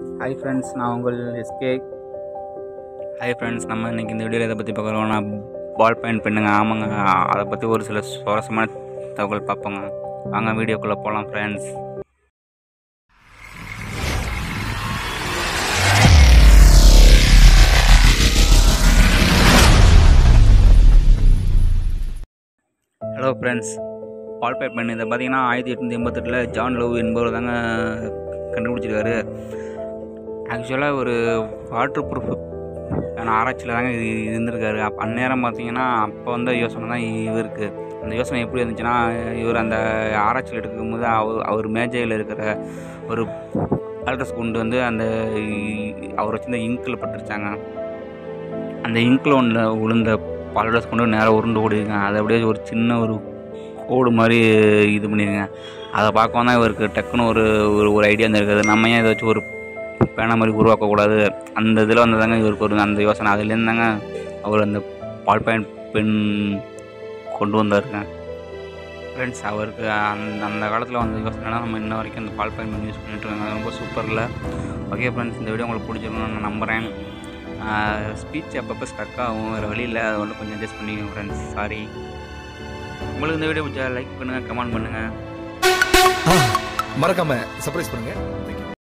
hi friends நான் உங்கள் SK hi friends நம்ம இன்றைக்கி இந்த வீடியோவில் எதை பற்றி பார்க்குறோம்னா பால் பாயிண்ட் பெண்ணுங்க ஆமாங்க அதை பற்றி ஒரு சில சுவாரஸ்யமான தகவல் பார்ப்போங்க வாங்க வீடியோக்குள்ளே போகலாம் friends hello friends ball pipe pen இதை பார்த்தீங்கன்னா ஆயிரத்தி எட்நூற்றி எண்பத்தெட்டில் ஜான் லவ் என்பவர் தாங்க கண்டுபிடிச்சிருக்காரு ஆக்சுவலாக ஒரு வாட்டர் ப்ரூஃப் ஆராய்ச்சியில் தாங்க இது இருந்திருக்காரு அப்போ அந்நேரம் பார்த்தீங்கன்னா அப்போ வந்த யோசனை தான் இவருக்கு அந்த யோசனை எப்படி இருந்துச்சுன்னா இவர் அந்த ஆராய்ச்சியில் எடுக்கும்போது அவர் அவர் மேஜையில் இருக்கிற ஒரு அல்ட்ரஸ் குண்டு வந்து அந்த அவர் வச்சிருந்த இங்கில் பட்டுருச்சாங்க அந்த இங்கில் ஒன்று விழுந்த பாலடஸ் கொண்டு நேராக உருண்டு ஓடிருங்க அதை அப்படியே ஒரு சின்ன ஒரு கோடு மாதிரி இது பண்ணிடுங்க அதை பார்க்கவும் தான் இவருக்கு டக்குன்னு ஒரு ஒரு ஒரு ஐடியா இருந்திருக்குது நம்ம ஏன் இதை வச்சு ஒரு பேனா மாதிரி உருவாக்கக்கூடாது அந்த இதில் வந்ததாங்க இவருக்கு ஒரு அந்த யோசனை அதுலேருந்து தாங்க அவர் அந்த பால் பாயிண்ட் பென் கொண்டு வந்தாருங்க ஃப்ரெண்ட்ஸ் அவருக்கு அந்த அந்த காலத்தில் வந்த யோசனை நம்ம இன்ன வரைக்கும் அந்த பால் பாயிண்ட் பென் யூஸ் பண்ணிட்டு இருக்காங்க அது ரொம்ப சூப்பரில் ஓகே ஃப்ரெண்ட்ஸ் இந்த வீடியோ உங்களுக்கு பிடிச்சிருக்கும்னு நான் நம்புகிறேன் ஸ்பீச் அப்பப்போ ஸ்டக் ஆகும் வேறு வழி இல்லை அது ஒன்று கொஞ்சம் அட்ஜஸ்ட் பண்ணிக்கோங்க ஃப்ரெண்ட்ஸ் சாரி உங்களுக்கு இந்த வீடியோ பிடிச்சா லைக் பண்ணுங்கள் கமெண்ட் பண்ணுங்கள் மறக்காம சர்ப்ரைஸ் பண்ணுங்க